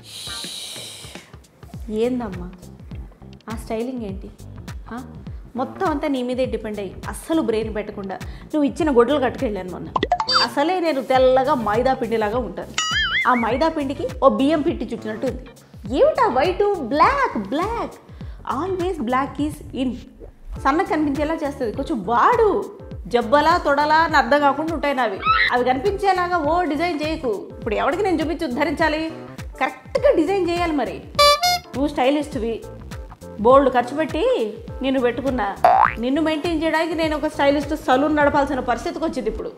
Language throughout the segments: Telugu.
ఏందమ్మా ఆ స్టైలింగ్ ఏంటి ఆ? మొత్తం అంతా నీ మీదే డిపెండ్ అయ్యి అస్సలు బ్రెయిన్ పెట్టకుండా నువ్వు ఇచ్చిన గొడ్డలు కట్టుకెళ్ళాను మొన్న అసలే నేను తెల్లగా మైదా పిండిలాగా ఉంటాను ఆ మైదా పిండికి ఓ బియ్యం పిండి చుట్టినట్టు ఉంది ఏమిటా white black black always black is in సన్న కనిపించేలా చేస్తుంది కొంచెం వాడు జబ్బలా తొడలా అని అర్థం కాకుండా ఉంటాయి నావి అవి కనిపించేలాగా ఓ డిజైన్ చేయకు ఇప్పుడు ఎవరికి నేను చూపించి ఉద్ధరించాలి కరెక్ట్గా డిజైన్ చేయాలి మరి నువ్వు స్టైలిస్ట్వి బోల్డ్ ఖర్చు పెట్టి నిన్ను పెట్టుకున్నా నిన్ను మెయింటైన్ చేయడానికి నేను ఒక స్టైలిస్ట్ సలూన్ నడపాల్సిన పరిస్థితికి వచ్చింది ఇప్పుడు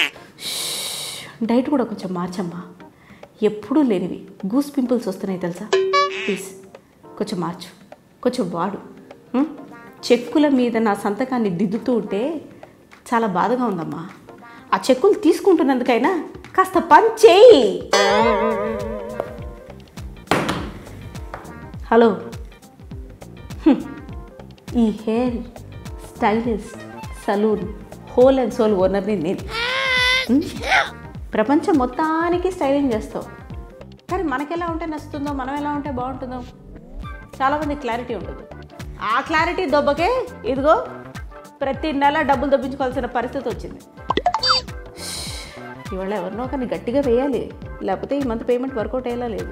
డైట్ కూడా కొంచెం మార్చమ్మా ఎప్పుడూ లేనివి గూస్ పింపుల్స్ వస్తున్నాయి తెలుసా ప్లీజ్ కొంచెం మార్చు కొంచెం వాడు ఉం? చెక్కుల మీద నా సంతకాన్ని దిద్దుతూ ఉంటే చాలా బాధగా ఉందమ్మా ఆ చెక్కులు తీసుకుంటున్నందుకైనా కాస్త పని చేయి హలో హ్మ్. ఈ hair stylist salon whole and sole ఓనర్ని నేను హ్మ్? ప్రపంచం మొత్తానికి స్టైలింగ్ చేస్తావు కానీ మనకెలా ఉంటే నచ్చుతుందో మనం ఎలా ఉంటే బాగుంటుందో చాలామంది క్లారిటీ ఉంటుంది ఆ క్లారిటీ దొబ్బకే ఇదిగో ప్రతి నెల డబ్బులు దొబ్బించుకోవాల్సిన పరిస్థితి వచ్చింది ఇవాళ ఎవరినో కానీ గట్టిగా వేయాలి లేకపోతే ఈ మంత్ పేమెంట్ వర్కౌట్ అయ్యేలా లేదు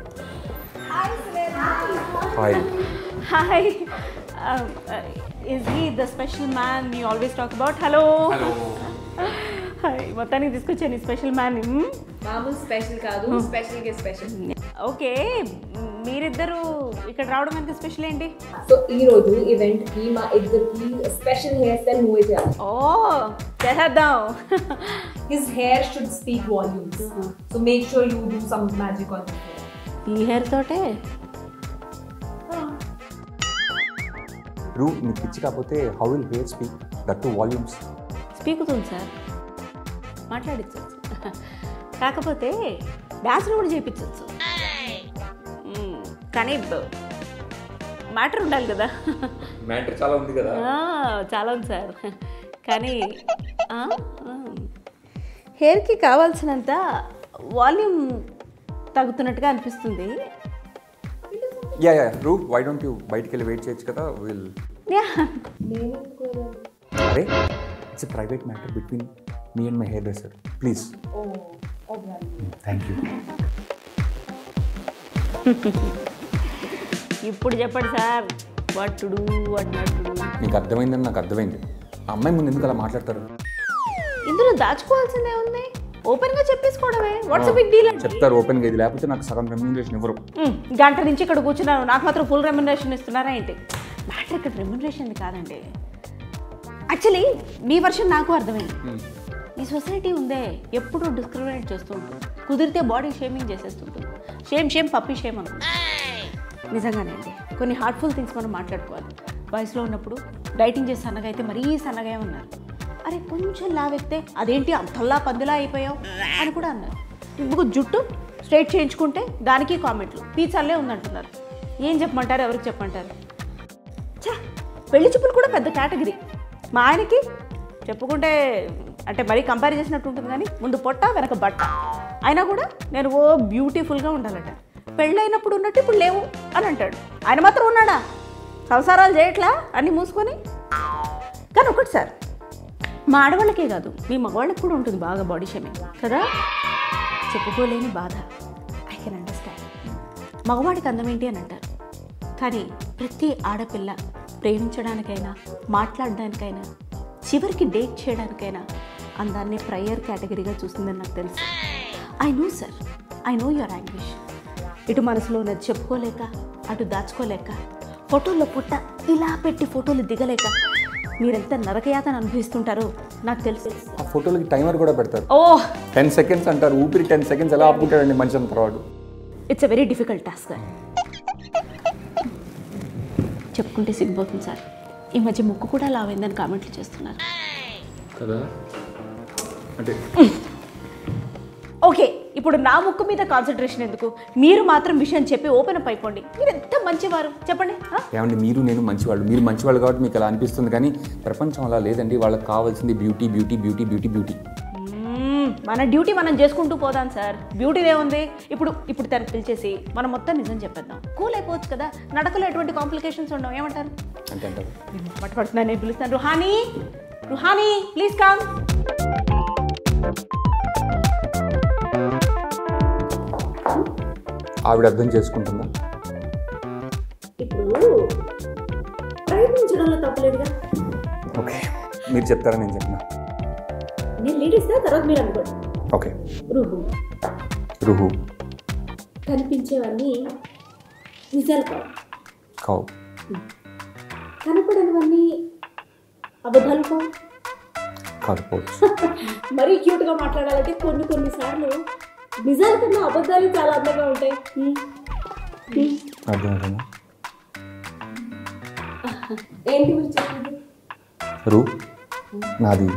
hi hi is he the special man you always talk about hello hi మొత్తానికి తీసుకొచ్చాను స్పెషల్ మ్యాన్ మామూలు స్పెషల్ కాదు స్పెషల్ గా స్పెషల్ ఓకే మీరిద్దరు ఇక్కడ రావడం వెనక స్పెషల్ ఏంటి సో ఈ రోజు ఈవెంట్ కి మా ఇద్దరికి స్పెషల్ హెయిర్ స్టైల్ నువ్వే చేయాలి ఓ చేసేద్దాం his hair should speak volumes so make sure you do some magic on ఈ హెయిర్ తోటే రూ నీకు పిచ్చి కాకపోతే how will hair speak that to volumes స్పీకుతుంది సార్ మాట్లాడించవచ్చు కాకపోతే డాన్స్లో కూడా చేయించవచ్చు మ్మ్. కానీ మ్యాటర్ ఉండాలి కదా మ్యాటర్ చాలా ఉంది కదా ఆ, చాలా ఉంది సార్ కానీ ఆ, ఆ. హెయిర్కి కావాల్సినంత వాల్యూమ్ తగ్గుతున్నట్టుగా అనిపిస్తుంది యా యా రూ వై డోంట్ యూ బయటికి వెళ్ళి వెయిట్ చేయొచ్చు కదా విల్ యా అరే it's private matter between me and my hairdresser please thank you ఇప్పుడు చెప్పండి sir what to do what not to do నీకు అర్థమైందని నాకు అర్థమైంది ఆ అమ్మాయి ముందు ఎందుకు అలా మాట్లాడతారు ఇందులో దాచుకోవాల్సిందే ఉంది ఓపెన్గా చెప్పేసుకోవడమే వాట్స్ బిగ్ డీల్ అండి చెప్తారు ఓపెన్గా ఇది లేకపోతే నాకు సగం రెమ్యూనరేషన్ ఇవ్వరు మ్, గంట నుంచి ఇక్కడ కూర్చున్నాను నాకు మాత్రం ఫుల్ రెమ్యునరేషన్ ఇస్తున్నారా ఏంటి మ్యాటర్ ఇక్కడ రెమ్యునరేషన్ కాదండి యాక్చువల్లీ మీ వర్షన్ నాకు అర్థమైంది ఈ సొసైటీ ఉందే ఎప్పుడూ డిస్క్రిమినేట్ చేస్తూ ఉంటుంది కుదిరితే బాడీ షేమింగ్ చేసేస్తుంటుంది షేమ్ షేమ్ పప్పి షేమ్ అనుకుంటుంది నిజంగానే అండి కొన్ని హార్ట్ఫుల్ థింగ్స్ మనం మాట్లాడుకోవాలి వయసులో ఉన్నప్పుడు డైటింగ్ చేసి సన్నగా అయితే మరీ సన్నగా ఏమన్నారు అరే కొంచెం లావెక్తే అదేంటి అంతల్లా పందిలా అయిపోయావు అని కూడా అన్నారు ఇంకొక జుట్టు స్ట్రైట్ చేయించుకుంటే దానికి కామెంట్లు పీచల్లే ఉందంటున్నారు ఏం చెప్పమంటారు ఎవరికి చెప్పమంటారు ఛా పెళ్లి చూపులు కూడా పెద్ద కేటగిరీ మా ఆయనకి చెప్పుకుంటే అంటే మరీ కంపేర్ చేసినట్టు ఉంటుంది కానీ ముందు పొట్ట వెనక బట్ట అయినా కూడా నేను ఓ బ్యూటిఫుల్గా ఉండాలట పెళ్ళైనప్పుడు ఉన్నట్టు ఇప్పుడు లేవు అని అంటాడు ఆయన మాత్రం ఉన్నాడా సంసారాలు చేయట్లా అన్నీ మూసుకొని కానీ ఒకటి సార్ మా ఆడవాళ్ళకే కాదు మీ మగవాళ్ళకి కూడా ఉంటుంది బాగా బాడీ షేమింగ్ కదా చెప్పుకోలేని బాధ ఐ కెన్ అండర్స్టాండ్ మగవాడికి అందం ఏంటి అని అంటారు కానీ ప్రతి ఆడపిల్ల ప్రేమించడానికైనా మాట్లాడడానికైనా చివరికి డేట్ చేయడానికైనా అందాన్ని ప్రయర్ కేటగిరీగా చూస్తుందని నాకు తెలుసు I know sir I know your anguish ఇటు మనసులో ఉన్నది చెప్పుకోలేక అటు దాచుకోలేక ఫోటోల్లో పుట్ట ఇలా పెట్టి ఫోటోలు దిగలేక మీరెంత నరకయాతన అనుభవిస్తుంటారో నాకు తెలుసు ఆ ఫోటోలకి టైమర్ కూడా పెడతారు ఓ టెన్ సెకండ్స్ అంటారు ఊపిరి టెన్ సెకండ్స్ ఎలా ఆపుకుంటాడండి మనిషి అంత తర్వాత it's uh very difficult task చెప్పుకుంటే సిగ్గిపోతుంది సార్ ఈ మధ్య ముక్కు కూడా లావైందని కామెంట్లు చేస్తున్నారు కదా అంటే ఓకే ఇప్పుడు నా ముక్కు మీద కాన్సన్ట్రేషన్ ఎందుకు మీరు మాత్రం విషయం చెప్పి ఓపెన్ అప్ అయిపోండి మీరు ఎంత మంచివారు చెప్పండి ఆ? ఏమండి మీరు నేను మంచివాళ్ళు మీరు మంచివాళ్ళు కాబట్టి మీకు అలా అనిపిస్తుంది కానీ ప్రపంచం అలా లేదండి వాళ్ళకి కావాల్సింది beauty beauty beauty beauty beauty మ్మ్. మన డ్యూటీ మనం చేసుకుంటూ పోదాం సార్ బ్యూటీ ఏముంది ఇప్పుడు ఇప్పుడు తనకు పిలిచేసి మనం మొత్తం నిజం చెప్పేద్దాం కూల్ అయిపోవచ్చు కదా నడకలో ఎటువంటి కాంప్లికేషన్స్ ఉండవు ఏమంటారు అంతే అంటారు పట్టుపడుతున్నాను నేను పిలుస్తాను రుహానీ రుహానీ ప్లీజ్ కమ్ ఆవిడ అర్థం చేసుకుంటుందా ఇప్పుడు ప్రయత్నించడంలో తప్పలేదుగా ఓకే మీరు చెప్తారా నేను చెప్పిన నేను లీడ్ ఇస్తా తర్వాత మీరు అనుకోండి ఓకే రుహు రుహు కనిపించేవన్నీ నిజాలు కావు కావు కనపడనివన్నీ అబద్ధాలు కావు కాకపోవచ్చు మరీ క్యూట్గా మాట్లాడాలంటే కొన్ని కొన్నిసార్లు నిజాల కన్నా అబద్ధాలు చాలా అందంగా ఉంటాయి అర్థమవుతుందా ఏంటి మీరు చెప్పేది రు నాది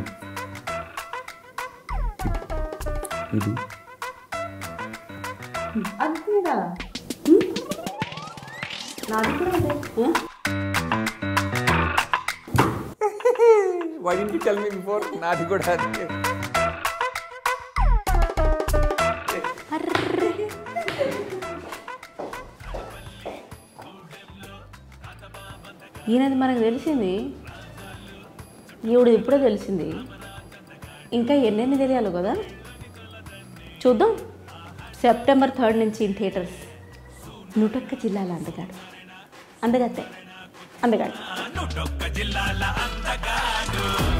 ఇది అంతేనా నాది కూడా అదే why didn't tell me before నాది కూడా అదే ఈయనది మనకు తెలిసింది ఈవిడ ఇప్పుడే తెలిసింది ఇంకా ఎన్నెన్ని తెలియాలి కదా చూద్దాం సెప్టెంబర్ థర్డ్ నుంచి ఇన్ థియేటర్స్ నూటొక్క జిల్లాల అందగాడు అందగత్తే అందగాడు నూటొక్క జిల్లాల అందగాడు